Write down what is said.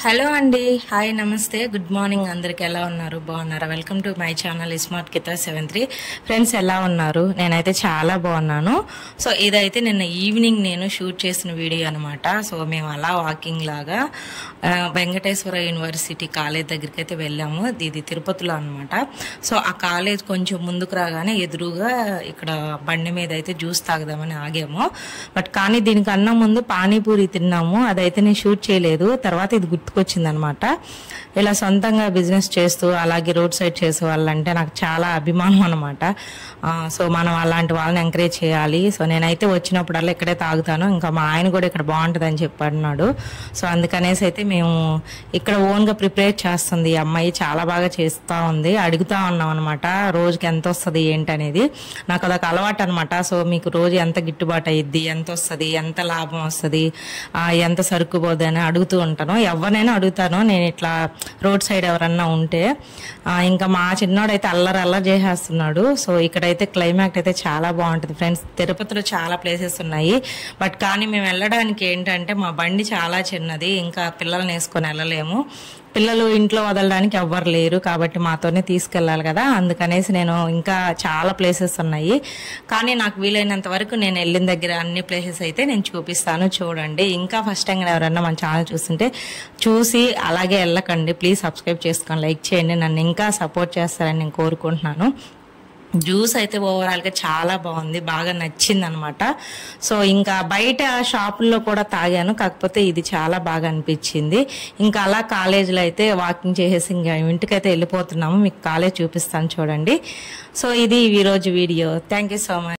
hello అండి hi నమస్తే good morning అందరికి ఎలా ఉన్నారు బాగున్నారా welcome to my channel smart కితా సెవెన్ త్రీ ఫ్రెండ్స్ ఎలా ఉన్నారు నేనైతే చాలా బాగున్నాను సో ఇదైతే నిన్న ఈవినింగ్ నేను షూట్ చేసిన వీడియో అనమాట సో మేము అలా వాకింగ్ లాగా ఆ, వెంకటేశ్వర యూనివర్సిటీ కాలేజ్ దగ్గరికి అయితే వెళ్ళాము ఇది తిరుపతిలో అనమాట సో ఆ కాలేజ్ కొంచెం ముందుకు రాగానే ఎదురుగా ఇక్కడ బండి మీద అయితే జ్యూస్ తాగుదామని ఆగాము బట్ కానీ దీనికన్నా ముందు పానీపూరి తిన్నాము అదైతే నేను షూట్ చేయలేదు తర్వాత ఇది గుర్తుకొచ్చింది అనమాట ఇలా సొంతంగా బిజినెస్ చేస్తూ అలాగే రోడ్ సైడ్ చేసే వాళ్ళంటే నాకు చాలా అభిమానం అనమాట సో మనం అలాంటి వాళ్ళని ఎంకరేజ్ చేయాలి సో నేనైతే వచ్చినప్పుడల్లా ఇక్కడే తాగుతాను ఇంకా మా ఆయన కూడా ఇక్కడ బాగుంటుంది అని చెప్పన్నాడు సో అందుకనేసి అయితే మేము ఇక్కడ ఓన్గా ప్రిపేర్ చేస్తుంది ఈ అమ్మాయి చాలా బాగా చేస్తూ ఉంది అడుగుతా ఉన్నాం అనమాట రోజుకి ఎంత వస్తుంది ఏంటి అనేది నాకు అదొక అలవాటు అనమాట సో మీకు రోజు ఎంత గిట్టుబాటు అయ్యిద్ది ఎంత వస్తుంది ఎంత లాభం వస్తుంది ఎంత సరుకు పోద్ది అని అడుగుతూ ఉంటాను ఎవరినైనా అడుగుతాను నేను ఇట్లా రోడ్ సైడ్ ఎవరన్నా ఉంటే ఆ, ఇంకా మా చిన్నోడైతే అల్లరి అల్లరి చేసేస్తున్నాడు సో ఇక్కడైతే క్లైమాక్ట్ అయితే చాలా బాగుంటుంది ఫ్రెండ్స్ తిరుపతిలో చాలా ప్లేసెస్ ఉన్నాయి బట్ కానీ మేము వెళ్ళడానికి ఏంటంటే మా బండి చాలా చిన్నది ఇంకా పిల్లల్ని వేసుకొని వెళ్ళలేము పిల్లలు ఇంట్లో వదలడానికి ఎవ్వరు లేరు కాబట్టి మాతోనే తీసుకెళ్ళాలి కదా అందుకనేసి నేను ఇంకా చాలా ప్లేసెస్ ఉన్నాయి కానీ నాకు వీలైనంత వరకు నేను వెళ్ళిన దగ్గర అన్ని ప్లేసెస్ అయితే నేను చూపిస్తాను చూడండి ఇంకా ఫస్ట్ టైం ఎవరన్నా మన ఛానల్ చూస్తుంటే చూసి అలాగే వెళ్ళకండి ప్లీజ్ సబ్స్క్రైబ్ చేసుకొని లైక్ చేయండి నన్ను ఇంకా సపోర్ట్ చేస్తారని నేను కోరుకుంటున్నాను జ్యూస్ అయితే ఓవరాల్ గా చాలా బాగుంది బాగా నచ్చింది అనమాట సో ఇంకా బయట షాపుల్లో కూడా తాగాను కాకపోతే ఇది చాలా బాగా అనిపించింది ఇంకా అలా కాలేజీలో అయితే వాకింగ్ చేసేసి ఇంకా ఇంటికైతే వెళ్ళిపోతున్నాము మీకు కాలేజ్ చూపిస్తాను చూడండి సో ఇది ఈ రోజు video thank you so much